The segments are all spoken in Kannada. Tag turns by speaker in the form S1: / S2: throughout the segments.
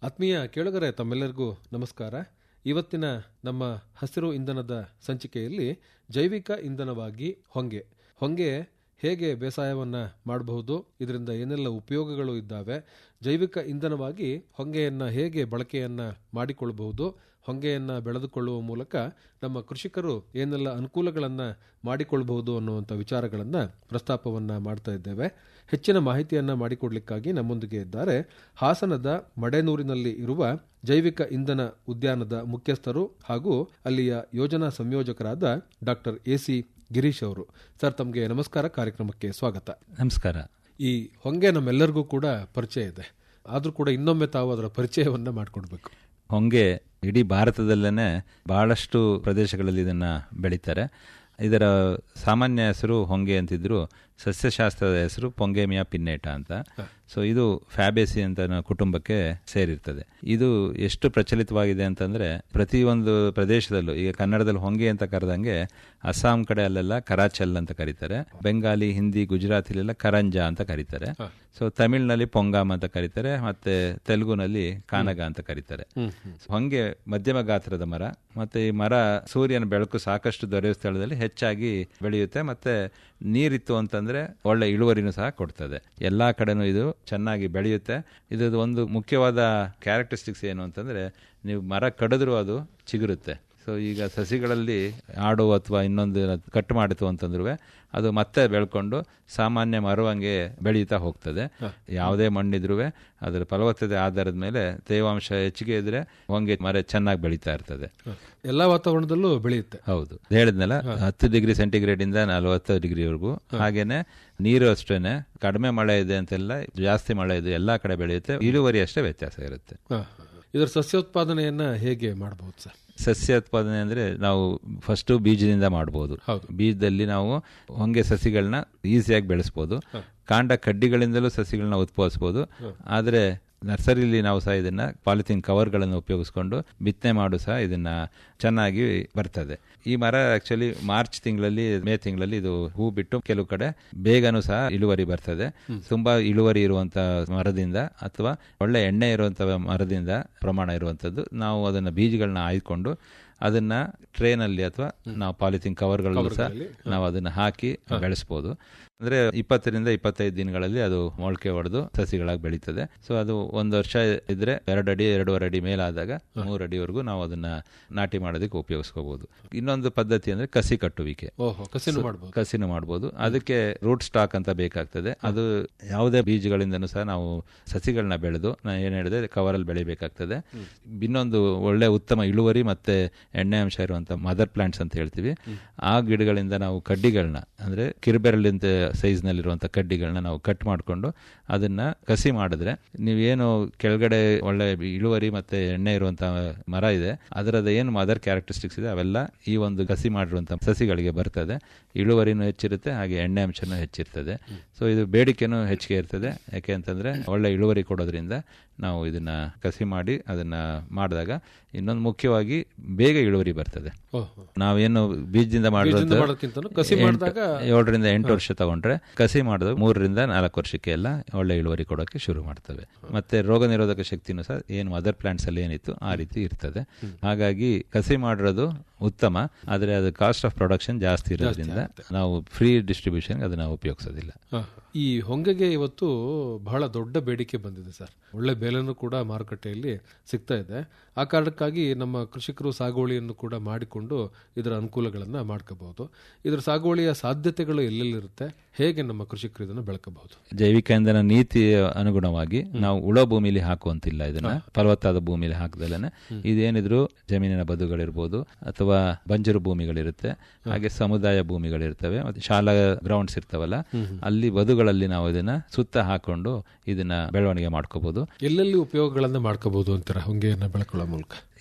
S1: ಆತ್ಮೀಯ ಕೇಳುಗರೆ ತಮ್ಮೆಲ್ಲರಿಗೂ ನಮಸ್ಕಾರ ಇವತ್ತಿನ ನಮ್ಮ ಹಸಿರು ಇಂಧನದ ಸಂಚಿಕೆಯಲ್ಲಿ ಜೈವಿಕ ಇಂಧನವಾಗಿ ಹೊಂಗೆ ಹೊಂಗೆ ಹೇಗೆ ಬೇಸಾಯವನ್ನ ಮಾಡಬಹುದು ಇದರಿಂದ ಏನೆಲ್ಲ ಉಪಯೋಗಗಳು ಇದ್ದಾವೆ ಜೈವಿಕ ಇಂಧನವಾಗಿ ಹೊಂಗೆಯನ್ನ ಹೇಗೆ ಬಳಕೆಯನ್ನ ಮಾಡಿಕೊಳ್ಳಬಹುದು ಹೊಂಗೆಯನ್ನ ಬೆಳೆದುಕೊಳ್ಳುವ ಮೂಲಕ ನಮ್ಮ ಕೃಷಿಕರು ಏನೆಲ್ಲ ಅನುಕೂಲಗಳನ್ನ ಮಾಡಿಕೊಳ್ಳಬಹುದು ಅನ್ನುವಂಥ ವಿಚಾರಗಳನ್ನ ಪ್ರಸ್ತಾಪವನ್ನ ಮಾಡ್ತಾ ಇದ್ದೇವೆ ಹೆಚ್ಚಿನ ಮಾಹಿತಿಯನ್ನ ಮಾಡಿಕೊಡ್ಲಿಕ್ಕಾಗಿ ನಮ್ಮೊಂದಿಗೆ ಇದ್ದಾರೆ ಹಾಸನದ ಮಡೆನೂರಿನಲ್ಲಿ ಇರುವ ಜೈವಿಕ ಇಂಧನ ಉದ್ಯಾನದ ಮುಖ್ಯಸ್ಥರು ಹಾಗೂ ಅಲ್ಲಿಯ ಯೋಜನಾ ಸಂಯೋಜಕರಾದ ಡಾಕ್ಟರ್ ಎ ಸಿ ಗಿರೀಶ್ ಅವರು ಸರ್ ತಮಗೆ ನಮಸ್ಕಾರ ಕಾರ್ಯಕ್ರಮಕ್ಕೆ ಸ್ವಾಗತ
S2: ನಮಸ್ಕಾರ
S1: ಈ ಹೊಂಗೆ ನಮ್ಮೆಲ್ಲರಿಗೂ ಕೂಡ ಪರಿಚಯ ಇದೆ ಆದ್ರೂ ಕೂಡ ಇನ್ನೊಮ್ಮೆ ತಾವು ಅದರ ಪರಿಚಯವನ್ನ ಮಾಡಿಕೊಡ್ಬೇಕು
S2: ಹೊಂಗೆ ಇಡೀ ಭಾರತದಲ್ಲೇನೆ ಬಹಳಷ್ಟು ಪ್ರದೇಶಗಳಲ್ಲಿ ಇದನ್ನ ಬೆಳೀತಾರೆ ಇದರ ಸಾಮಾನ್ಯ ಹೆಸರು ಹೊಂಗೆ ಅಂತಿದ್ರು ಸಸ್ಯಶಾಸ್ತ್ರದ ಹೆಸರು ಪೊಂಗೇಮಿಯಾ ಪಿನ್ನೇಟ ಅಂತ ಸೊ ಇದು ಫ್ಯಾಬೇಸಿ ಅಂತ ಕುಟುಂಬಕ್ಕೆ ಸೇರಿರ್ತದೆ ಇದು ಎಷ್ಟು ಪ್ರಚಲಿತವಾಗಿದೆ ಅಂತಂದ್ರೆ ಪ್ರತಿಯೊಂದು ಪ್ರದೇಶದಲ್ಲೂ ಈಗ ಕನ್ನಡದಲ್ಲಿ ಹೊಂಗೆ ಅಂತ ಕರೆದಂಗೆ ಅಸ್ಸಾಂ ಕಡೆ ಅಲ್ಲೆಲ್ಲ ಕರಾಚಲ್ ಅಂತ ಕರೀತಾರೆ ಬೆಂಗಾಲಿ ಹಿಂದಿ ಗುಜರಾತಿಲೆಲ್ಲ ಕರಂಜ ಅಂತ ಕರೀತಾರೆ ಸೊ ತಮಿಳ್ನಲ್ಲಿ ಪೊಂಗಾಮ್ ಅಂತ ಕರೀತಾರೆ ಮತ್ತೆ ತೆಲುಗುನಲ್ಲಿ ಕಾನಗ ಅಂತ ಕರೀತಾರೆ ಹೊಂಗೆ ಮಧ್ಯಮ ಗಾತ್ರದ ಮರ ಮತ್ತೆ ಈ ಮರ ಸೂರ್ಯನ ಬೆಳಕು ಸಾಕಷ್ಟು ದೊರೆಯುವ ಸ್ಥಳದಲ್ಲಿ ಹೆಚ್ಚಾಗಿ ಬೆಳೆಯುತ್ತೆ ಮತ್ತೆ ನೀರಿತ್ತು ಅಂತಂದ್ರೆ ಒಳ್ಳೆ ಇಳುವರಿನೂ ಸಹ ಕೊಡ್ತದೆ ಎಲ್ಲಾ ಕಡೆನೂ ಇದು ಚೆನ್ನಾಗಿ ಬೆಳೆಯುತ್ತೆ ಇದು ಒಂದು ಮುಖ್ಯವಾದ ಕ್ಯಾರೆಕ್ಟರಿಸ್ಟಿಕ್ಸ್ ಏನು ಅಂತಂದ್ರೆ ನೀವು ಮರ ಕಡಿದ್ರೂ ಅದು ಚಿಗುರುತ್ತೆ ಸೊ ಈಗ ಸಸಿಗಳಲ್ಲಿ ಆಡು ಅಥವಾ ಇನ್ನೊಂದು ಕಟ್ ಮಾಡಿತು ಅಂತಂದ್ರೂ ಅದು ಮತ್ತೆ ಬೆಳ್ಕೊಂಡು ಸಾಮಾನ್ಯ ಮರವಂಗೆ ಬೆಳೀತಾ ಹೋಗ್ತದೆ ಯಾವುದೇ ಮಣ್ಣಿದ್ರೂ ಅದರ ಫಲವತ್ತತೆ ಆಧಾರದ ಮೇಲೆ ತೇವಾಂಶ ಹೆಚ್ಚಿಗೆ ಇದ್ರೆ ಹೊಂಗೆ ಮರ ಚೆನ್ನಾಗಿ ಬೆಳೀತಾ ಇರ್ತದೆ
S1: ಎಲ್ಲಾ ವಾತಾವರಣದಲ್ಲೂ ಬೆಳೆಯುತ್ತೆ
S2: ಹೌದು ಹೇಳಿದ್ನಲ್ಲ ಹತ್ತು ಡಿಗ್ರಿ ಸೆಂಟಿಗ್ರೇಡ್ ಇಂದ ನಲವತ್ತು ಡಿಗ್ರಿವರೆಗೂ ಹಾಗೇನೆ ನೀರು ಅಷ್ಟೇನೆ ಕಡಿಮೆ ಮಳೆ ಇದೆ ಅಂತೆಲ್ಲ ಜಾಸ್ತಿ ಮಳೆ ಇದೆ ಎಲ್ಲಾ ಕಡೆ ಬೆಳೆಯುತ್ತೆ ಇಳುವರಿ ಅಷ್ಟೇ ವ್ಯತ್ಯಾಸ ಇರುತ್ತೆ
S1: ಹ, ಹ. ಇದರ ಸಸ್ಯೋತ್ಪಾದನೆಯನ್ನ ಹೇಗೆ ಮಾಡಬಹುದು ಸರ್
S2: ಸಸ್ಯ ಉತ್ಪಾದನೆ ಅಂದ್ರೆ ನಾವು ಫಸ್ಟ್ ಬೀಜದಿಂದ ಮಾಡಬಹುದು
S1: ಹೌದು.
S2: ಬೀಜದಲ್ಲಿ ನಾವು ಹೊಂಗೆ ಸಸಿಗಳನ್ನ ಈಸಿಯಾಗಿ ಬೆಳೆಸಬಹುದು ಕಾಂಡ ಕಡ್ಡಿಗಳಿಂದಲೂ ಸಸಿಗಳನ್ನ ಉತ್ಪಾದಿಸಬಹುದು ಆದ್ರೆ ನರ್ಸರಿಲಿ ನಾವು ಸಹ ಇದನ್ನ ಪಾಲಿಥಿನ್ ಕವರ್ಗಳನ್ನು ಉಪಯೋಗಿಸ್ಕೊಂಡು ಬಿತ್ತನೆ ಮಾಡು ಸಹ ಇದನ್ನ ಚೆನ್ನಾಗಿ ಬರ್ತದೆ ಈ ಮರ ಆಕ್ಚುಲಿ ಮಾರ್ಚ್ ತಿಂಗಳಲ್ಲಿ ಮೇ ತಿಂಗಳಲ್ಲಿ ಇದು ಹೂ ಬಿಟ್ಟು ಕೆಲವು ಕಡೆ ಬೇಗನೂ ಸಹ ಇಳುವರಿ ಬರ್ತದೆ ತುಂಬಾ ಇಳುವರಿ ಇರುವಂತ ಮರದಿಂದ ಅಥವಾ ಒಳ್ಳೆ ಎಣ್ಣೆ ಇರುವಂತ ಮರದಿಂದ ಪ್ರಮಾಣ ಇರುವಂತದ್ದು ನಾವು ಅದನ್ನ ಬೀಜಗಳನ್ನ ಆಯ್ಕೊಂಡು ಅದನ್ನ ಟ್ರೇನಲ್ಲಿ ಅಥವಾ ನಾವು ಪಾಲಿಥಿನ್ ಕವರ್ಗಳಲ್ಲೂ ಸಹ ನಾವು ಅದನ್ನ ಹಾಕಿ ಬೆಳೆಸಬಹುದು ಅಂದ್ರೆ ಇಪ್ಪತ್ತರಿಂದ ಇಪ್ಪತ್ತೈದು ದಿನಗಳಲ್ಲಿ ಅದು ಮೊಳಕೆ ಹೊಡೆದು ಸಸಿಗಳಾಗಿ ಬೆಳೀತದೆ ಸೊ ಅದು ಒಂದು ವರ್ಷ ಇದ್ರೆ ಎರಡು ಅಡಿ ಎರಡೂವರೆ ಅಡಿ ಮೇಲಾದಾಗ ಮೂರು ಅಡಿವರೆಗೂ ನಾವು ಅದನ್ನ ನಾಟಿ ಮಾಡೋದಕ್ಕೆ ಉಪಯೋಗಿಸ್ಕೋಬಹುದು ಇನ್ನೊಂದು ಪದ್ಧತಿ ಅಂದ್ರೆ ಕಸಿ ಕಟ್ಟುವಿಕೆ
S1: ಓಹೋ ಕಸಿನು ಮಾಡಬಹುದು
S2: ಕಸಿನು ಮಾಡಬಹುದು ಅದಕ್ಕೆ ರೂಟ್ ಸ್ಟಾಕ್ ಅಂತ ಬೇಕಾಗ್ತದೆ ಅದು ಯಾವುದೇ ಬೀಜಗಳಿಂದನೂ ಸಹ ನಾವು ಸಸಿಗಳನ್ನ ಬೆಳೆದು ನಾನು ಏನ್ ಹೇಳಿದೆ ಕವರಲ್ಲಿ ಬೆಳಿಬೇಕಾಗ್ತದೆ ಇನ್ನೊಂದು ಒಳ್ಳೆ ಉತ್ತಮ ಇಳುವರಿ ಮತ್ತೆ ಎಣ್ಣೆ ಅಂಶ ಇರುವಂತ ಮದರ್ ಪ್ಲಾಂಟ್ಸ್ ಅಂತ ಹೇಳ್ತೀವಿ ಆ ಗಿಡಗಳಿಂದ ನಾವು ಕಡ್ಡಿಗಳನ್ನ ಅಂದ್ರೆ ಕಿರುಬೆರಳಿಂದ ಸೈಜ್ ನಲ್ಲಿರುವಂತ ಕಡ್ಡಿಗಳನ್ನ ನಾವು ಕಟ್ ಮಾಡಿಕೊಂಡು ಅದನ್ನ ಕಸಿ ಮಾಡಿದ್ರೆ ನೀವೇನು ಕೆಳಗಡೆ ಒಳ್ಳೆ ಇಳುವರಿ ಮತ್ತೆ ಎಣ್ಣೆ ಇರುವಂತ ಮರ ಇದೆ ಅದರದ ಏನು ಮದರ್ ಕ್ಯಾರೆಕ್ಟರಿಸ್ಟಿಕ್ಸ್ ಇದೆ ಅವೆಲ್ಲ ಈ ಒಂದು ಕಸಿ ಮಾಡಿರುವಂತ ಸಸಿಗಳಿಗೆ ಬರ್ತದೆ ಇಳುವರಿನೂ ಹೆಚ್ಚಿರುತ್ತೆ ಹಾಗೆ ಎಣ್ಣೆ ಅಂಶನೂ ಹೆಚ್ಚಿರ್ತದೆ ಸೊ ಇದು ಬೇಡಿಕೆನೂ ಹೆಚ್ಚಿಗೆ ಇರ್ತದೆ ಯಾಕೆ ಅಂತಂದ್ರೆ ಒಳ್ಳೆ ಇಳುವರಿ ಕೊಡೋದ್ರಿಂದ ನಾವು ಇದನ್ನ ಕಸಿ ಮಾಡಿ ಅದನ್ನ ಮಾಡಿದಾಗ ಇನ್ನೊಂದು ಮುಖ್ಯವಾಗಿ ಬೇಗ ಇಳುವರಿ ಬರ್ತದೆ
S1: ಓಹೋ
S2: ನಾವೇನು ಬೀಜದಿಂದ
S1: ಬೀಜದಿಂದ
S2: ಮಾಡಿರೋದು
S1: ಮಾಡೋದ್ಕಿಂತನೂ ಕಸಿ ಮಾಡಿದಾಗ
S2: ಏಳರಿಂದ ಎಂಟು ವರ್ಷ ತಗೊಂಡ್ರೆ ಕಸಿ ಮಾಡಿದಾಗ ಮೂರರಿಂದ ನಾಲ್ಕು ವರ್ಷಕ್ಕೆ ಎಲ್ಲ ಒಳ್ಳೆ ಇಳುವರಿ ಕೊಡೋಕೆ ಶುರು ಮಾಡ್ತವೆ ಮತ್ತೆ ರೋಗ ನಿರೋಧಕ ಶಕ್ತಿನೂ ಸಹ ಏನು ಮದರ್ ಪ್ಲಾಂಟ್ಸ್ ಅಲ್ಲಿ ಏನಿತ್ತು ಆ ರೀತಿ ಇರ್ತದೆ ಹಾಗಾಗಿ ಕಸಿ ಮಾಡಿರೋದು ಉತ್ತಮ ಆದ್ರೆ ಅದು ಕಾಸ್ಟ್ ಆಫ್ ಪ್ರೊಡಕ್ಷನ್ ಜಾಸ್ತಿ ಇರೋದ್ರಿಂದ ನಾವು ಫ್ರೀ ಡಿಸ್ಟ್ರಿಬ್ಯೂಷನ್ ಅದನ್ನ ಉಪಯೋಗಿಸೋದಿಲ್ಲ
S1: ಹ. ಈ ಹೊಂಗೆಗೆ ಇವತ್ತು ಬಹಳ ದೊಡ್ಡ ಬೇಡಿಕೆ ಬಂದಿದೆ ಸರ್ ಒಳ್ಳೆ ಬೆಲೆನೂ ಕೂಡ ಮಾರುಕಟ್ಟೆಯಲ್ಲಿ ಸಿಗ್ತಾ ಇದೆ ಆ ಕಾರಣಕ್ಕಾಗಿ ನಮ್ಮ ಕೃಷಿಕರು ಸಾಗುವಳಿಯನ್ನು ಕೂಡ ಮಾಡಿಕೊಂಡು ಇದರ ಅನುಕೂಲಗಳನ್ನ ಮಾಡ್ಕೋಬಹುದು ಇದರ ಸಾಗುವಳಿಯ ಸಾಧ್ಯತೆಗಳು ಎಲ್ಲೆಲ್ಲಿರುತ್ತೆ ಹೇಗೆ ನಮ್ಮ ಕೃಷಿಕರು ಇದನ್ನು ಬೆಳಕಬಹುದು
S2: ಜೈವಿಕ ಇಂಧನ ನೀತಿ ಅನುಗುಣವಾಗಿ ನಾವು ಉಳ ಭೂಮಿಲಿ ಹಾಕುವಂತಿಲ್ಲ ಇದನ್ನ ಫಲವತ್ತಾದ ಭೂಮಿಲಿ ಹಾಕದಲ್ಲೇ ಇದೇನಿದ್ರು ಜಮೀನಿನ ಬದುಗಳಿರ್ಬೋದು ಅಥವಾ ಬಂಜರು ಭೂಮಿಗಳಿರುತ್ತೆ ಹಾಗೆ ಸಮುದಾಯ ಭೂಮಿಗಳಿರ್ತವೆ ಮತ್ತೆ ಶಾಲಾ ಗ್ರೌಂಡ್ಸ್ ಇರ್ತಾವಲ್ಲ ಅಲ್ಲಿ ಬದುಗಳಲ್ಲಿ ನಾವು ಇದನ್ನ ಸುತ್ತ ಹಾಕೊಂಡು ಇದನ್ನ ಬೆಳವಣಿಗೆ ಮಾಡ್ಕೋಬಹುದು
S1: ಎಲ್ಲೆಲ್ಲಿ ಉಪಯೋಗಗಳನ್ನ ಮಾಡ್ಕೋಬಹುದು ಅಂತೀರ ಹೊಂಗೆಯನ್ನ ಬೆಳ್ಕೊಳ್ಳೋ ಮೂಲಕ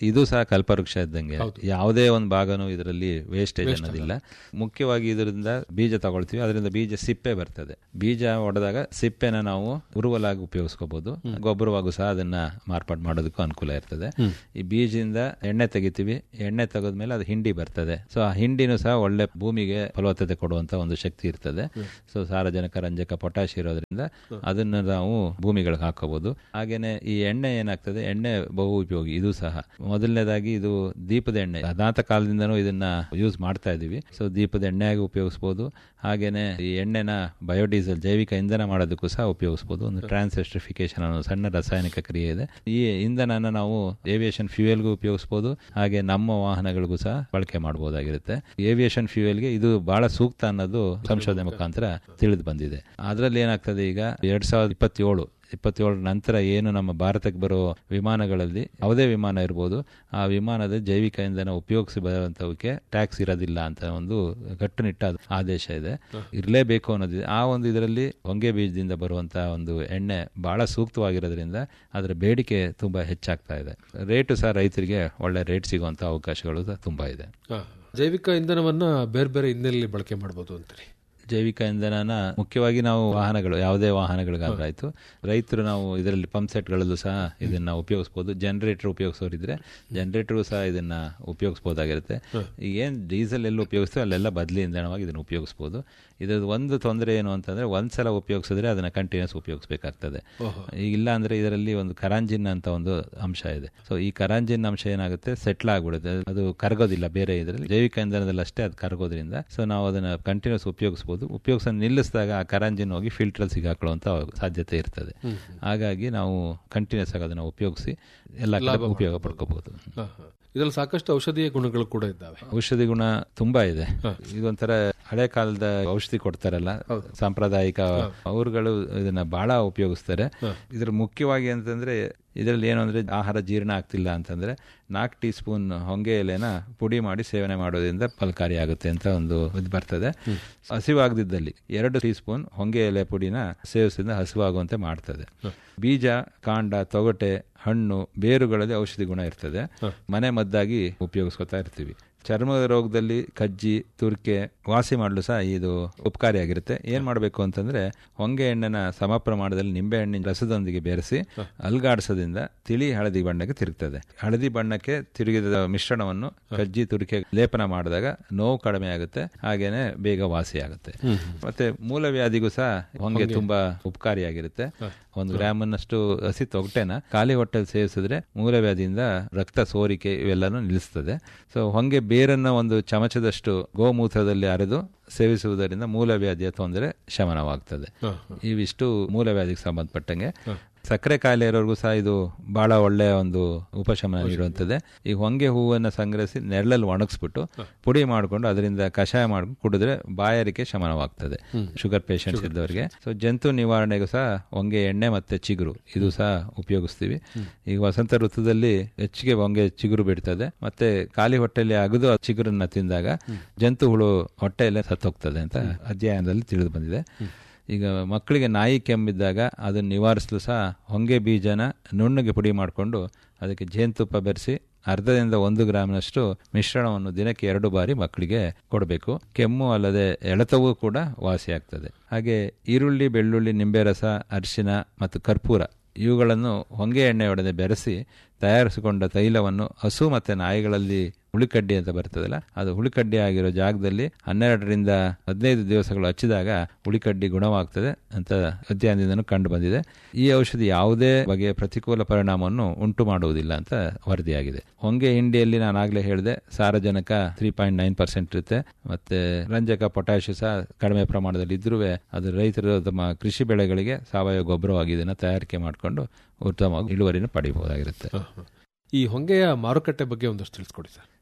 S2: ಇದು ಸಹ ಕಲ್ಪವೃಕ್ಷ ಇದ್ದಂಗೆ ಯಾವುದೇ ಒಂದು ಭಾಗನೂ ಇದರಲ್ಲಿ ವೇಸ್ಟೇಜ್ ಅನ್ನೋದಿಲ್ಲ ಮುಖ್ಯವಾಗಿ ಇದರಿಂದ ಬೀಜ ತಗೊಳ್ತೀವಿ ಅದರಿಂದ ಬೀಜ ಸಿಪ್ಪೆ ಬರ್ತದೆ ಬೀಜ ಹೊಡೆದಾಗ ಸಿಪ್ಪೆನ ನಾವು ಉರುವಲಾಗಿ ಉಪಯೋಗಿಸ್ಕೋಬಹುದು ಗೊಬ್ಬರವಾಗೂ ಸಹ ಅದನ್ನ ಮಾರ್ಪಾಡು ಮಾಡೋದಕ್ಕೂ ಅನುಕೂಲ ಇರ್ತದೆ ಈ ಬೀಜದಿಂದ ಎಣ್ಣೆ ತೆಗಿತೀವಿ ಎಣ್ಣೆ ತೆಗೆದ್ಮೇಲೆ ಅದು ಹಿಂಡಿ ಬರ್ತದೆ ಸೊ ಆ ಹಿಂಡಿನೂ ಸಹ ಒಳ್ಳೆ ಭೂಮಿಗೆ ಫಲವತ್ತತೆ ಕೊಡುವಂತ ಒಂದು ಶಕ್ತಿ ಇರ್ತದೆ ಸೊ ಸಾರಜನಕ ರಂಜಕ ಪೊಟ್ಯಾಶ್ ಇರೋದ್ರಿಂದ ಅದನ್ನ ನಾವು ಭೂಮಿಗಳಿಗೆ ಹಾಕೋಬಹುದು ಹಾಗೇನೆ ಈ ಎಣ್ಣೆ ಏನಾಗ್ತದೆ ಎಣ್ಣೆ ಬಹು ಉಪಯೋಗಿ ಇದು ಸಹ ಮೊದಲನೇದಾಗಿ ಇದು ದೀಪದ ಎಣ್ಣೆ ಅನಾಥ ಕಾಲದಿಂದನೂ ಇದನ್ನ ಯೂಸ್ ಮಾಡ್ತಾ ಇದೀವಿ ಸೊ ದೀಪದ ಎಣ್ಣೆಯಾಗಿ ಉಪಯೋಗಿಸಬಹುದು ಹಾಗೇನೆ ಈ ಎಣ್ಣೆನ ಬಯೋಡೀಸೆಲ್ ಜೈವಿಕ ಇಂಧನ ಮಾಡೋದಕ್ಕೂ ಸಹ ಉಪಯೋಗಿಸಬಹುದು ಒಂದು ಟ್ರಾನ್ಸೆಸ್ಟ್ರಿಫಿಕೇಶನ್ ಅನ್ನೋ ಸಣ್ಣ ರಾಸಾಯನಿಕ ಕ್ರಿಯೆ ಇದೆ ಈ ಇಂಧನನ ನಾವು ಏವಿಯೇಷನ್ ಫ್ಯೂಯಲ್ಗೂ ಉಪಯೋಗಿಸಬಹುದು ಹಾಗೆ ನಮ್ಮ ವಾಹನಗಳಿಗೂ ಸಹ ಬಳಕೆ ಮಾಡಬಹುದಾಗಿರುತ್ತೆ ಏವಿಯೇಷನ್ ಫ್ಯೂಯಲ್ಗೆ ಇದು ಬಹಳ ಸೂಕ್ತ ಅನ್ನೋದು ಸಂಶೋಧನೆ ಮುಖಾಂತರ ತಿಳಿದು ಬಂದಿದೆ ಅದರಲ್ಲಿ ಏನಾಗ್ತದೆ ಈಗ ಎರಡ್ ಸಾವಿರದ ಇಪ್ಪತ್ತೇಳು ಇಪ್ಪತ್ತೇಳರ ನಂತರ ಏನು ನಮ್ಮ ಭಾರತಕ್ಕೆ ಬರೋ ವಿಮಾನಗಳಲ್ಲಿ ಯಾವುದೇ ವಿಮಾನ ಇರ್ಬೋದು ಆ ವಿಮಾನದ ಜೈವಿಕ ಇಂಧನ ಉಪಯೋಗಿಸಿ ಬರುವಂತವಕ್ಕೆ ಟ್ಯಾಕ್ಸ್ ಇರೋದಿಲ್ಲ ಅಂತ ಒಂದು ಕಟ್ಟುನಿಟ್ಟಾದ ಆದೇಶ ಇದೆ ಇರಲೇಬೇಕು ಅನ್ನೋದಿದೆ ಆ ಒಂದು ಇದರಲ್ಲಿ ಹೊಂಗೆ ಬೀಜದಿಂದ ಬರುವಂತಹ ಒಂದು ಎಣ್ಣೆ ಬಹಳ ಸೂಕ್ತವಾಗಿರೋದ್ರಿಂದ ಅದರ ಬೇಡಿಕೆ ತುಂಬಾ ಹೆಚ್ಚಾಗ್ತಾ ಇದೆ ರೇಟು ಸಹ ರೈತರಿಗೆ ಒಳ್ಳೆ ರೇಟ್ ಸಿಗುವಂತ ಅವಕಾಶಗಳು ಸಹ ತುಂಬಾ ಇದೆ
S1: ಜೈವಿಕ ಇಂಧನವನ್ನ ಬೇರೆ ಬೇರೆ ಇನ್ನೆಲ್ಲಿ ಬಳಕೆ ಮಾಡಬಹುದು ಅಂತೀರಿ
S2: ಜೈವಿಕ ಇಂಧನನ ಮುಖ್ಯವಾಗಿ ನಾವು ವಾಹನಗಳು ಯಾವುದೇ ವಾಹನಗಳಿಗಾದ್ರೂ ಆಯ್ತು ರೈತರು ನಾವು ಇದರಲ್ಲಿ ಪಂಪ್ ಸೆಟ್ಗಳಲ್ಲೂ ಸಹ ಇದನ್ನ ಉಪಯೋಗಿಸಬಹುದು ಜನರೇಟರ್ ಉಪಯೋಗಿಸೋರಿದ್ರೆ ಜನರೇಟರ್ ಸಹ ಇದನ್ನ ಉಪಯೋಗಿಸಬಹುದಾಗಿರುತ್ತೆ ಈಗ ಏನ್ ಡೀಸೆಲ್ ಎಲ್ಲ ಉಪಯೋಗಿಸ್ತೀವಿ ಅಲ್ಲೆಲ್ಲ ಬದಲಿ ಇಂಧನವಾಗಿ ಇದನ್ನ ಉಪಯೋಗಿಸಬಹುದು ಇದ್ರದ್ದು ಒಂದು ತೊಂದರೆ ಏನು ಅಂತಂದ್ರೆ ಒಂದ್ಸಲ ಉಪಯೋಗಿಸಿದ್ರೆ ಅದನ್ನ ಕಂಟಿನ್ಯೂಸ್ ಉಪಯೋಗಿಸಬೇಕಾಗ್ತದೆ ಈಗ ಇಲ್ಲ ಅಂದ್ರೆ ಇದರಲ್ಲಿ ಒಂದು ಕರಾಂಜಿನ್ ಅಂತ ಒಂದು ಅಂಶ ಇದೆ ಸೊ ಈ ಕರಾಂಜಿನ್ ಅಂಶ ಏನಾಗುತ್ತೆ ಸೆಟ್ಲ್ ಆಗ್ಬಿಡುತ್ತೆ ಅದು ಕರಗೋದಿಲ್ಲ ಬೇರೆ ಇದರಲ್ಲಿ ಜೈವಿಕ ಇಂಧನದಲ್ಲಿ ಅಷ್ಟೇ ಅದು ಕರಗೋದ್ರಿಂದ ಸೊ ನಾವು ಅದನ್ನ ಕಂಟಿನ್ಯೂಸ್ ಉಪಯೋಗಿಸಬಹುದು ಉಪಯೋಗಿಸ ನಿಲ್ಲಿಸಿದಾಗ ಆ ಕರಾಂಜಿನ್ ಹೋಗಿ ಫಿಲ್ಟರ್ ಸಿಗಾಕೊಳ್ಳುವಂತ ಸಾಧ್ಯತೆ ಇರ್ತದೆ ಹಾಗಾಗಿ ನಾವು ಕಂಟಿನ್ಯೂಸ್ ಆಗಿ ಅದನ್ನ ಉಪಯೋಗಿಸಿ ಎಲ್ಲ ಕಡೆ ಉಪಯೋಗ ಪಡ್ಕೋಬಹುದು
S1: ಇದರಲ್ಲಿ ಸಾಕಷ್ಟು ಔಷಧೀಯ ಗುಣಗಳು ಕೂಡ ಇದ್ದಾವೆ
S2: ಔಷಧಿ ಗುಣ ತುಂಬಾ ಇದೆ ಇದೊಂಥರ ಹಳೆ ಕಾಲದ ಔಷಧಿ ಕೊಡ್ತಾರಲ್ಲ ಸಾಂಪ್ರದಾಯಿಕ ಅವರುಗಳು ಇದನ್ನ ಬಹಳ ಉಪಯೋಗಿಸ್ತಾರೆ ಇದ್ರ ಮುಖ್ಯವಾಗಿ ಅಂತಂದ್ರೆ ಇದರಲ್ಲಿ ಏನು ಅಂದ್ರೆ ಆಹಾರ ಜೀರ್ಣ ಆಗ್ತಿಲ್ಲ ಅಂತಂದ್ರೆ ನಾಲ್ಕು ಟೀ ಸ್ಪೂನ್ ಹೊಂಗೆ ಎಲೆನ ಪುಡಿ ಮಾಡಿ ಸೇವನೆ ಮಾಡೋದ್ರಿಂದ ಫಲಕಾರಿಯಾಗುತ್ತೆ ಅಂತ ಒಂದು ಇದು ಬರ್ತದೆ ಹಸಿವಾಗದಿದ್ದಲ್ಲಿ ಎರಡು ಟೀ ಸ್ಪೂನ್ ಹೊಂಗೆ ಎಲೆ ಪುಡಿನ ಸೇವಿಸಿದ ಹಸಿವಾಗುವಂತೆ ಮಾಡ್ತದೆ ಬೀಜ ಕಾಂಡ ತೊಗಟೆ ಹಣ್ಣು ಬೇರುಗಳಲ್ಲಿ ಔಷಧಿ ಗುಣ ಇರ್ತದೆ ಮನೆ ಮದ್ದಾಗಿ ಉಪಯೋಗಿಸ್ಕೊತಾ ಇರ್ತೀವಿ ಚರ್ಮದ ರೋಗದಲ್ಲಿ ಕಜ್ಜಿ ತುರ್ಕೆ ವಾಸಿ ಮಾಡಲು ಸಹ ಇದು ಉಪಕಾರಿಯಾಗಿರುತ್ತೆ ಏನ್ ಮಾಡಬೇಕು ಅಂತಂದ್ರೆ ಹೊಂಗೆ ಎಣ್ಣೆನ ಸಮ ಪ್ರಮಾಣದಲ್ಲಿ ನಿಂಬೆ ಹಣ್ಣಿನ ರಸದೊಂದಿಗೆ ಬೆರೆಸಿ ಅಲ್ಗಾಡಿಸೋದ್ರಿಂದ ತಿಳಿ ಹಳದಿ ಬಣ್ಣಕ್ಕೆ ತಿರುಗ್ತದೆ ಹಳದಿ ಬಣ್ಣಕ್ಕೆ ತಿರುಗಿದ ಮಿಶ್ರಣವನ್ನು ಕಜ್ಜಿ ತುರಿಕೆ ಲೇಪನ ಮಾಡಿದಾಗ ನೋವು ಕಡಿಮೆ ಆಗುತ್ತೆ ಹಾಗೇನೆ ಬೇಗ ವಾಸಿ ಆಗುತ್ತೆ ಮತ್ತೆ ಮೂಲವ್ಯಾಧಿಗೂ ಸಹ ಹೊಂಗೆ ತುಂಬಾ ಉಪಕಾರಿಯಾಗಿರುತ್ತೆ ಒಂದು ಗ್ರಾಮ್ ಅನ್ನಷ್ಟು ಹಸಿ ತೊಗಟೆನ ಖಾಲಿ ಹೊಟ್ಟೆಲ್ ಸೇವಿಸಿದ್ರೆ ಮೂಲವ್ಯಾಧಿಯಿಂದ ರಕ್ತ ಸೋರಿಕೆ ಇವೆಲ್ಲನೂ ನಿಲ್ಲಿಸ್ತದೆ ಸೊ ಹೊಂಗೆ ಬೇರನ್ನ ಒಂದು ಚಮಚದಷ್ಟು ಗೋಮೂತ್ರದಲ್ಲಿ ಅರೆದು ಸೇವಿಸುವುದರಿಂದ ಮೂಲವ್ಯಾಧಿಯ ತೊಂದರೆ ಶಮನವಾಗ್ತದೆ ಇವಿಷ್ಟು ಮೂಲವ್ಯಾಧಿಗೆ ಸಂಬಂಧಪಟ್ಟಂಗೆ ಸಕ್ಕರೆ ಕಾಯಿಲೆ ಇರೋರ್ಗೂ ಸಹ ಇದು ಬಹಳ ಒಳ್ಳೆಯ ಒಂದು ಉಪಶಮನ ನೀಡುವಂಥದ್ದೇ ಈ ಹೊಂಗೆ ಹೂವನ್ನು ಸಂಗ್ರಹಿಸಿ ನೆರಳಲ್ಲಿ ಒಣಗಿಸ್ಬಿಟ್ಟು ಪುಡಿ ಮಾಡಿಕೊಂಡು ಅದರಿಂದ ಕಷಾಯ ಮಾಡ್ಕೊಂಡು ಕುಡಿದ್ರೆ ಬಾಯಾರಿಕೆ ಶಮನವಾಗ್ತದೆ ಶುಗರ್ ಪೇಷಂಟ್ಸ್ ಇದ್ದವರಿಗೆ ಸೊ ಜಂತು ನಿವಾರಣೆಗೂ ಸಹ ಹೊಂಗೆ ಎಣ್ಣೆ ಮತ್ತೆ ಚಿಗುರು ಇದು ಸಹ ಉಪಯೋಗಿಸ್ತೀವಿ ಈಗ ವಸಂತ ಋತುದಲ್ಲಿ ಹೆಚ್ಚಿಗೆ ಹೊಂಗೆ ಚಿಗುರು ಬಿಡ್ತದೆ ಮತ್ತೆ ಖಾಲಿ ಹೊಟ್ಟೆಯಲ್ಲಿ ಅಗದು ಆ ಚಿಗುರನ್ನ ತಿಂದಾಗ ಜಂತು ಹುಳು ಹೊಟ್ಟೆಯಲ್ಲೇ ಸತ್ತೋಗ್ತದೆ ಅಂತ ಅಧ್ಯಯನದಲ್ಲಿ ತಿಳಿದು ಬಂದಿದೆ ಈಗ ಮಕ್ಕಳಿಗೆ ನಾಯಿ ಕೆಮ್ಮಿದ್ದಾಗ ಅದನ್ನು ನಿವಾರಿಸಲು ಸಹ ಹೊಂಗೆ ಬೀಜನ ನುಣ್ಣಗೆ ಪುಡಿ ಮಾಡಿಕೊಂಡು ಅದಕ್ಕೆ ಜೇನುತುಪ್ಪ ಬೆರೆಸಿ ಅರ್ಧದಿಂದ ಒಂದು ಗ್ರಾಮ್ನಷ್ಟು ಮಿಶ್ರಣವನ್ನು ದಿನಕ್ಕೆ ಎರಡು ಬಾರಿ ಮಕ್ಕಳಿಗೆ ಕೊಡಬೇಕು ಕೆಮ್ಮು ಅಲ್ಲದೆ ಎಳೆತವೂ ಕೂಡ ವಾಸಿಯಾಗ್ತದೆ ಹಾಗೆ ಈರುಳ್ಳಿ ಬೆಳ್ಳುಳ್ಳಿ ನಿಂಬೆ ರಸ ಅರಿಶಿನ ಮತ್ತು ಕರ್ಪೂರ ಇವುಗಳನ್ನು ಹೊಂಗೆ ಎಣ್ಣೆಯೊಡನೆ ಬೆರೆಸಿ ತಯಾರಿಸಿಕೊಂಡ ತೈಲವನ್ನು ಹಸು ಮತ್ತೆ ನಾಯಿಗಳಲ್ಲಿ ಹುಳಿಕಡ್ಡಿ ಅಂತ ಬರ್ತದಲ್ಲ ಅದು ಹುಳಿಕಡ್ಡಿ ಆಗಿರೋ ಜಾಗದಲ್ಲಿ ಹನ್ನೆರಡರಿಂದ ಹದಿನೈದು ದಿವಸಗಳು ಹಚ್ಚಿದಾಗ ಹುಳಿಕಡ್ಡಿ ಗುಣವಾಗ್ತದೆ ಅಂತ ಅಧ್ಯಯನದಿಂದನೂ ಕಂಡು ಬಂದಿದೆ ಈ ಔಷಧಿ ಯಾವುದೇ ಬಗೆಯ ಪ್ರತಿಕೂಲ ಪರಿಣಾಮವನ್ನು ಉಂಟು ಮಾಡುವುದಿಲ್ಲ ಅಂತ ವರದಿಯಾಗಿದೆ ಹೊಂಗೆ ಹಿಂಡಿಯಲ್ಲಿ ನಾನು ಆಗ್ಲೇ ಹೇಳಿದೆ ಸಾರಜನಕ ತ್ರೀ ಪಾಯಿಂಟ್ ನೈನ್ ಪರ್ಸೆಂಟ್ ಇರುತ್ತೆ ಮತ್ತೆ ರಂಜಕ ಪೊಟ್ಯಾಶ್ ಸಹ ಕಡಿಮೆ ಪ್ರಮಾಣದಲ್ಲಿ ಇದ್ರೂ ಅದು ರೈತರು ತಮ್ಮ ಕೃಷಿ ಬೆಳೆಗಳಿಗೆ ಸಾವಯವ ಗೊಬ್ಬರವಾಗಿ ಇದನ್ನು ತಯಾರಿಕೆ ಮಾಡಿಕೊಂಡು ಉತ್ತಮ ಇಳುವರಿನ ಪಡೆಯಬಹುದಾಗಿರುತ್ತೆ
S1: ಈ ಹೊಂಗೆಯ ಮಾರುಕಟ್ಟೆ ಬಗ್ಗೆ ಒಂದಷ್ಟು ತಿಳಿಸ್ಕೊಡಿ ಸರ್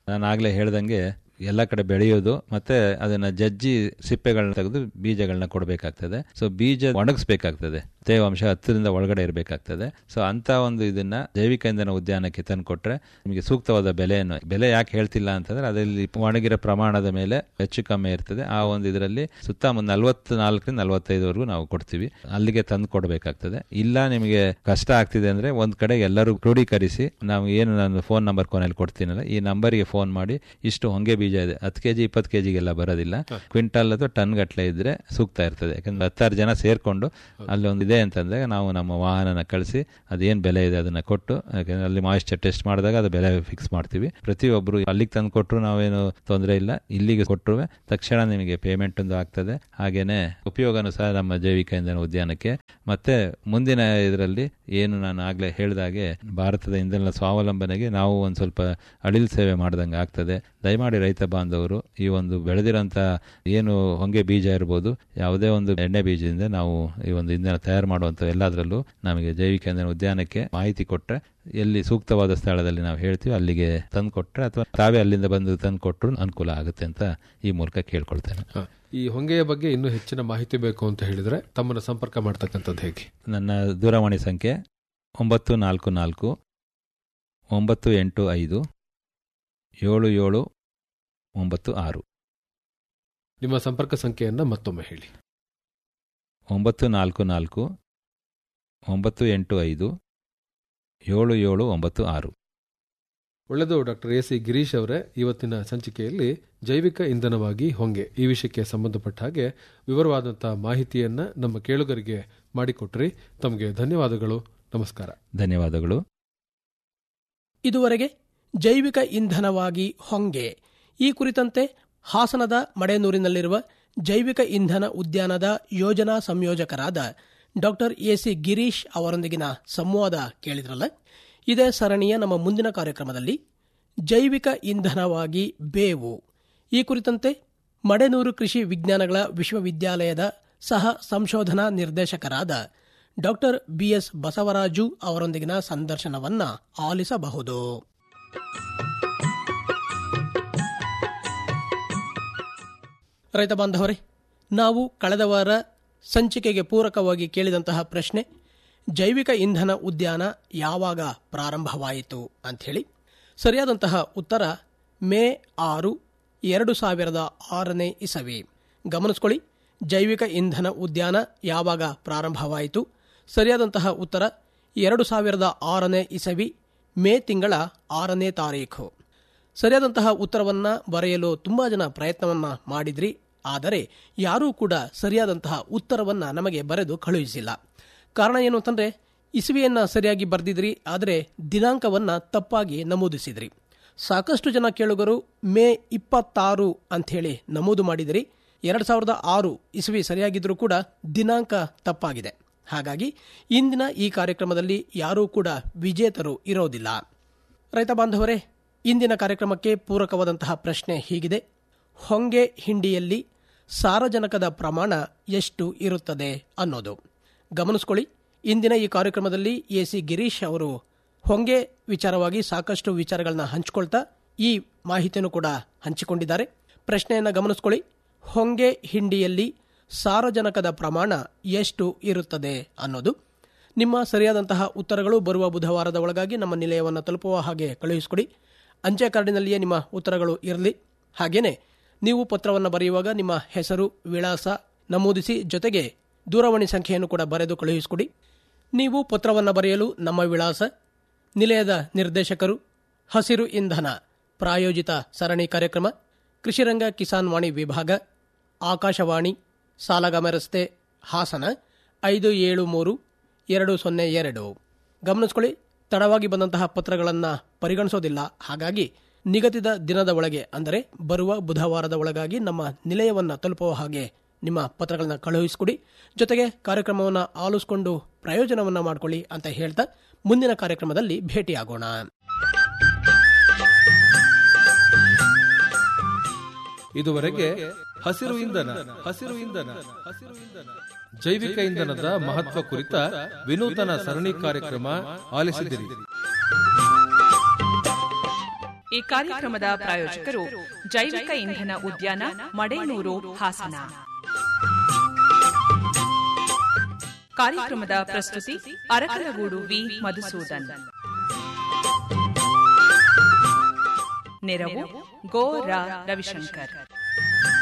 S2: ನಾನು ಆಗ್ಲೇ ಹೇಳ್ದಂಗೆ ಎಲ್ಲ ಕಡೆ ಬೆಳೆಯೋದು ಮತ್ತೆ ಅದನ್ನ ಜಜ್ಜಿ ಸಿಪ್ಪೆಗಳನ್ನ ತೆಗೆದು ಬೀಜಗಳನ್ನ ಕೊಡಬೇಕಾಗ್ತದೆ ಸೊ ಬೀಜ ಒಣಗಿಸ್ಬೇಕಾಗ್ತದೆ ತೇವಾಂಶ ಹತ್ತರಿಂದ ಒಳಗಡೆ ಇರಬೇಕಾಗ್ತದೆ ಸೊ ಅಂತ ಒಂದು ಇದನ್ನ ಜೈವಿಕ ಇಂಧನ ಉದ್ಯಾನಕ್ಕೆ ತಂದು ಕೊಟ್ರೆ ನಿಮಗೆ ಸೂಕ್ತವಾದ ಬೆಲೆಯನ್ನು ಬೆಲೆ ಯಾಕೆ ಹೇಳ್ತಿಲ್ಲ ಅಂತಂದ್ರೆ ಅದರಲ್ಲಿ ಒಣಗಿರೋ ಪ್ರಮಾಣದ ಮೇಲೆ ಹೆಚ್ಚು ಕಮ್ಮಿ ಇರ್ತದೆ ಆ ಒಂದು ಇದರಲ್ಲಿ ಸುತ್ತ ನಲ್ವತ್ತು ನಾಲ್ಕರಿಂದ ನಲವತ್ತೈದವರೆಗೂ ನಾವು ಕೊಡ್ತೀವಿ ಅಲ್ಲಿಗೆ ತಂದು ಕೊಡಬೇಕಾಗ್ತದೆ ಇಲ್ಲ ನಿಮಗೆ ಕಷ್ಟ ಆಗ್ತಿದೆ ಅಂದ್ರೆ ಒಂದ್ ಕಡೆ ಎಲ್ಲರೂ ಕ್ರೋಢೀಕರಿಸಿ ನಾವು ಏನು ನಾನು ಫೋನ್ ನಂಬರ್ ಕೊನೆಯಲ್ಲಿ ಕೊಡ್ತೀನಲ್ಲ ಈ ನಂಬರ್ಗೆ ಫೋನ್ ಮಾಡಿ ಇಷ್ಟು ಹೊಂಗೆ ಬೀಜ ಇದೆ ಹತ್ತು ಕೆಜಿ ಇಪ್ಪತ್ತು ಕೆಜಿಗೆಲ್ಲ ಬರೋದಿಲ್ಲ ಕ್ವಿಂಟಲ್ ಅಥವಾ ಟನ್ ಗಟ್ಟಲೆ ಇದ್ರೆ ಸೂಕ್ತ ಇರ್ತದೆ ಯಾಕಂದ್ರೆ ಹತ್ತಾರು ಜನ ಸೇರ್ಕೊಂಡು ಅಲ್ಲಿ ಒಂದು ಇದೆ ಅಂತಂದ್ರೆ ನಾವು ನಮ್ಮ ವಾಹನನ ಕಳಿಸಿ ಅದೇನ್ ಬೆಲೆ ಇದೆ ಅದನ್ನ ಕೊಟ್ಟು ಯಾಕಂದ್ರೆ ಅಲ್ಲಿ ಮಾಯಿಶ್ಚರ್ ಟೆಸ್ಟ್ ಮಾಡಿದಾಗ ಅದು ಬೆಲೆ ಫಿಕ್ಸ್ ಮಾಡ್ತೀವಿ ಪ್ರತಿಯೊಬ್ರು ಅಲ್ಲಿಗೆ ತಂದು ಕೊಟ್ಟರು ನಾವೇನು ತೊಂದರೆ ಇಲ್ಲ ಇಲ್ಲಿಗೆ ಕೊಟ್ಟರು ತಕ್ಷಣ ನಿಮಗೆ ಪೇಮೆಂಟ್ ಒಂದು ಆಗ್ತದೆ ಹಾಗೇನೆ ಉಪಯೋಗನೂ ಸಹ ನಮ್ಮ ಜೈವಿಕ ಇಂಧನ ಉದ್ಯಾನಕ್ಕೆ ಮತ್ತೆ ಮುಂದಿನ ಇದರಲ್ಲಿ ಏನು ನಾನು ಆಗ್ಲೇ ಹೇಳಿದಾಗೆ ಭಾರತದ ಇಂಧನ ಸ್ವಾವಲಂಬನೆಗೆ ನಾವು ಒಂದ್ ಸ್ವಲ್ಪ ಅಳಿಲ್ ಸೇವೆ ಮಾಡ್ದಂಗೆ ಆಗ್ತದೆ ದಯಮಾಡಿ ರೈತ ಬಾಂಧವರು ಈ ಒಂದು ಬೆಳೆದಿರೋಂಥ ಏನು ಹೊಂಗೆ ಬೀಜ ಇರ್ಬೋದು ಯಾವುದೇ ಒಂದು ಎಣ್ಣೆ ಬೀಜದಿಂದ ನಾವು ಈ ಒಂದು ಇಂಧನ ತಯಾರು ಮಾಡುವಂಥ ಎಲ್ಲದರಲ್ಲೂ ನಮಗೆ ಜೈವಿಕ ಇಂಧನ ಉದ್ಯಾನಕ್ಕೆ ಮಾಹಿತಿ ಕೊಟ್ಟರೆ ಎಲ್ಲಿ ಸೂಕ್ತವಾದ ಸ್ಥಳದಲ್ಲಿ ನಾವು ಹೇಳ್ತೀವಿ ಅಲ್ಲಿಗೆ ತಂದು ಕೊಟ್ರೆ ಅಥವಾ ತಾವೇ ಅಲ್ಲಿಂದ ಬಂದು ತಂದು ಕೊಟ್ಟರು ಅನುಕೂಲ ಆಗುತ್ತೆ ಅಂತ ಈ ಮೂಲಕ ಕೇಳ್ಕೊಳ್ತೇನೆ
S1: ಹ. ಈ ಹೊಂಗೆಯ ಬಗ್ಗೆ ಇನ್ನೂ ಹೆಚ್ಚಿನ ಮಾಹಿತಿ ಬೇಕು ಅಂತ ಹೇಳಿದ್ರೆ ತಮ್ಮನ್ನು ಸಂಪರ್ಕ ಮಾಡ್ತಕ್ಕಂಥದ್ದು ಹೇಗೆ
S2: ನನ್ನ ದೂರವಾಣಿ ಸಂಖ್ಯೆ ಒಂಬತ್ತು ನಾಲ್ಕು ನಾಲ್ಕು ಒಂಬತ್ತು ಎಂಟು ಐದು ಏಳು ಏಳು ಒಂಬತ್ತು ಆರು
S1: ನಿಮ್ಮ ಸಂಪರ್ಕ ಸಂಖ್ಯೆಯನ್ನ ಮತ್ತೊಮ್ಮೆ ಹೇಳಿ
S2: ಒಂಬತ್ತು ನಾಲ್ಕು ನಾಲ್ಕು ಒಂಬತ್ತು ಎಂಟು ಐದು ಏಳು ಏಳು ಒಂಬತ್ತು ಆರು
S1: ಒಳ್ಳೆಯದು ಡಾಕ್ಟರ್ ಎ ಸಿ ಗಿರೀಶ್ ಅವರೇ ಇವತ್ತಿನ ಸಂಚಿಕೆಯಲ್ಲಿ ಜೈವಿಕ ಇಂಧನವಾಗಿ ಹೊಂಗೆ ಈ ವಿಷಯಕ್ಕೆ ಸಂಬಂಧಪಟ್ಟ ಹಾಗೆ ವಿವರವಾದಂತಹ ಮಾಹಿತಿಯನ್ನ ನಮ್ಮ ಕೇಳುಗರಿಗೆ ಮಾಡಿಕೊಟ್ರಿ ತಮಗೆ ಧನ್ಯವಾದಗಳು ನಮಸ್ಕಾರ
S2: ಧನ್ಯವಾದಗಳು
S3: ಇದುವರೆಗೆ ಜೈವಿಕ ಇಂಧನವಾಗಿ ಹೊಂಗೆ ಈ ಕುರಿತಂತೆ ಹಾಸನದ ಮಡೆನೂರಿನಲ್ಲಿರುವ ಜೈವಿಕ ಇಂಧನ ಉದ್ಯಾನದ ಯೋಜನಾ ಸಂಯೋಜಕರಾದ ಡಾಕ್ಟರ್ ಎಸಿ ಗಿರೀಶ್ ಅವರೊಂದಿಗಿನ ಸಂವಾದ ಕೇಳಿದ್ರಲ್ಲ ಇದೇ ಸರಣಿಯ ನಮ್ಮ ಮುಂದಿನ ಕಾರ್ಯಕ್ರಮದಲ್ಲಿ ಜೈವಿಕ ಇಂಧನವಾಗಿ ಬೇವು ಈ ಕುರಿತಂತೆ ಮಡೆನೂರು ಕೃಷಿ ವಿಜ್ಞಾನಗಳ ವಿಶ್ವವಿದ್ಯಾಲಯದ ಸಹ ಸಂಶೋಧನಾ ನಿರ್ದೇಶಕರಾದ ಡಾಕ್ಟರ್ ಬಿಎಸ್ ಬಸವರಾಜು ಅವರೊಂದಿಗಿನ ಸಂದರ್ಶನವನ್ನ ಆಲಿಸಬಹುದು ರೈತ ಬಾಂಧವರೇ ನಾವು ಕಳೆದ ವಾರ ಸಂಚಿಕೆಗೆ ಪೂರಕವಾಗಿ ಕೇಳಿದಂತಹ ಪ್ರಶ್ನೆ ಜೈವಿಕ ಇಂಧನ ಉದ್ಯಾನ ಯಾವಾಗ ಪ್ರಾರಂಭವಾಯಿತು ಅಂಥೇಳಿ ಸರಿಯಾದಂತಹ ಉತ್ತರ ಮೇ ಆರು ಎರಡು ಸಾವಿರದ ಆರನೇ ಇಸವಿ ಗಮನಿಸ್ಕೊಳ್ಳಿ ಜೈವಿಕ ಇಂಧನ ಉದ್ಯಾನ ಯಾವಾಗ ಪ್ರಾರಂಭವಾಯಿತು ಸರಿಯಾದಂತಹ ಉತ್ತರ ಎರಡು ಸಾವಿರದ ಆರನೇ ಇಸವಿ ಮೇ ತಿಂಗಳ ಆರನೇ ತಾರೀಖು ಸರಿಯಾದಂತಹ ಉತ್ತರವನ್ನ ಬರೆಯಲು ತುಂಬಾ ಜನ ಪ್ರಯತ್ನವನ್ನ ಮಾಡಿದ್ರಿ ಆದರೆ ಯಾರೂ ಕೂಡ ಸರಿಯಾದಂತಹ ಉತ್ತರವನ್ನ ನಮಗೆ ಬರೆದು ಕಳುಹಿಸಿಲ್ಲ ಕಾರಣ ಏನು ಅಂತಂದ್ರೆ ಇಸುವೆಯನ್ನ ಸರಿಯಾಗಿ ಬರೆದಿದ್ರಿ ಆದರೆ ದಿನಾಂಕವನ್ನ ತಪ್ಪಾಗಿ ನಮೂದಿಸಿದ್ರಿ ಸಾಕಷ್ಟು ಜನ ಕೇಳುಗರು ಮೇ ಇಪ್ಪತ್ತಾರು ಅಂಥೇಳಿ ನಮೂದು ಮಾಡಿದಿರಿ ಎರಡ್ ಸಾವಿರದ ಆರು ಇಸುವಿ ಸರಿಯಾಗಿದ್ರೂ ಕೂಡ ದಿನಾಂಕ ತಪ್ಪಾಗಿದೆ ಹಾಗಾಗಿ ಇಂದಿನ ಈ ಕಾರ್ಯಕ್ರಮದಲ್ಲಿ ಯಾರೂ ಕೂಡ ವಿಜೇತರು ಇರೋದಿಲ್ಲ ರೈತ ಬಾಂಧವರೇ ಇಂದಿನ ಕಾರ್ಯಕ್ರಮಕ್ಕೆ ಪೂರಕವಾದಂತಹ ಪ್ರಶ್ನೆ ಹೀಗಿದೆ ಹೊಂಗೆ ಹಿಂಡಿಯಲ್ಲಿ ಸಾರಜನಕದ ಪ್ರಮಾಣ ಎಷ್ಟು ಇರುತ್ತದೆ ಅನ್ನೋದು ಗಮನಿಸ್ಕೊಳ್ಳಿ ಇಂದಿನ ಈ ಕಾರ್ಯಕ್ರಮದಲ್ಲಿ ಎ ಸಿ ಗಿರೀಶ್ ಅವರು ಹೊಂಗೆ ವಿಚಾರವಾಗಿ ಸಾಕಷ್ಟು ವಿಚಾರಗಳನ್ನ ಹಂಚಿಕೊಳ್ತಾ ಈ ಮಾಹಿತಿಯನ್ನು ಕೂಡ ಹಂಚಿಕೊಂಡಿದ್ದಾರೆ ಪ್ರಶ್ನೆಯನ್ನು ಗಮನಿಸ್ಕೊಳ್ಳಿ ಹೊಂಗೆ ಹಿಂಡಿಯಲ್ಲಿ ಸಾರಜನಕದ ಪ್ರಮಾಣ ಎಷ್ಟು ಇರುತ್ತದೆ ಅನ್ನೋದು ನಿಮ್ಮ ಸರಿಯಾದಂತಹ ಉತ್ತರಗಳು ಬರುವ ಬುಧವಾರದ ಒಳಗಾಗಿ ನಮ್ಮ ನಿಲಯವನ್ನು ತಲುಪುವ ಹಾಗೆ ಕಳುಹಿಸಿಕೊಡಿ ಅಂಚೆ ಕಾರ್ಡಿನಲ್ಲಿಯೇ ನಿಮ್ಮ ಉತ್ತರಗಳು ಇರಲಿ ಹಾಗೇನೆ ನೀವು ಪತ್ರವನ್ನು ಬರೆಯುವಾಗ ನಿಮ್ಮ ಹೆಸರು ವಿಳಾಸ ನಮೂದಿಸಿ ಜೊತೆಗೆ ದೂರವಾಣಿ ಸಂಖ್ಯೆಯನ್ನು ಕೂಡ ಬರೆದು ಕಳುಹಿಸಿಕೊಡಿ ನೀವು ಪತ್ರವನ್ನು ಬರೆಯಲು ನಮ್ಮ ವಿಳಾಸ ನಿಲಯದ ನಿರ್ದೇಶಕರು ಹಸಿರು ಇಂಧನ ಪ್ರಾಯೋಜಿತ ಸರಣಿ ಕಾರ್ಯಕ್ರಮ ಕೃಷಿರಂಗ ಕಿಸಾನ್ ವಾಣಿ ವಿಭಾಗ ಆಕಾಶವಾಣಿ ಸಾಲಗಾಮ ರಸ್ತೆ ಹಾಸನ ಐದು ಏಳು ಮೂರು ಎರಡು ಸೊನ್ನೆ ಎರಡು ಗಮನಿಸ್ಕೊಳ್ಳಿ ತಡವಾಗಿ ಬಂದಂತಹ ಪತ್ರಗಳನ್ನು ಪರಿಗಣಿಸೋದಿಲ್ಲ ಹಾಗಾಗಿ ನಿಗದಿತ ದಿನದ ಒಳಗೆ ಅಂದರೆ ಬರುವ ಬುಧವಾರದ ಒಳಗಾಗಿ ನಮ್ಮ ನಿಲಯವನ್ನು ತಲುಪುವ ಹಾಗೆ ನಿಮ್ಮ ಪತ್ರಗಳನ್ನ ಕಳುಹಿಸಿಕೊಡಿ ಜೊತೆಗೆ ಕಾರ್ಯಕ್ರಮವನ್ನು ಆಲಿಸಿಕೊಂಡು ಪ್ರಯೋಜನವನ್ನ ಮಾಡಿಕೊಳ್ಳಿ ಅಂತ ಹೇಳ್ತಾ ಮುಂದಿನ ಕಾರ್ಯಕ್ರಮದಲ್ಲಿ ಭೇಟಿಯಾಗೋಣ
S1: ಇದುವರೆಗೆ ಹಸಿರು ಇಂಧನ ಹಸಿರು ಇಂಧನ ಹಸಿರು ಇಂಧನ ಜೈವಿಕ ಇಂಧನದ ಮಹತ್ವ ಕುರಿತ ವಿನೂತನ ಸರಣಿ ಕಾರ್ಯಕ್ರಮ ಆಲಿಸಿದಿರಿ
S4: ಈ ಕಾರ್ಯಕ್ರಮದ ಪ್ರಾಯೋಜಕರು ಜೈವಿಕ ಇಂಧನ ಉದ್ಯಾನ ಮಡೇನೂರು ಹಾಸನ ಕಾರ್ಯಕ್ರಮದ ಪ್ರಸ್ತುತಿ ಅರಕಲಗೂಡು ವಿ ಮಧುಸೂದನ್ ನೆರವು ಗೋ ರಾ ರವಿಶಂಕರ್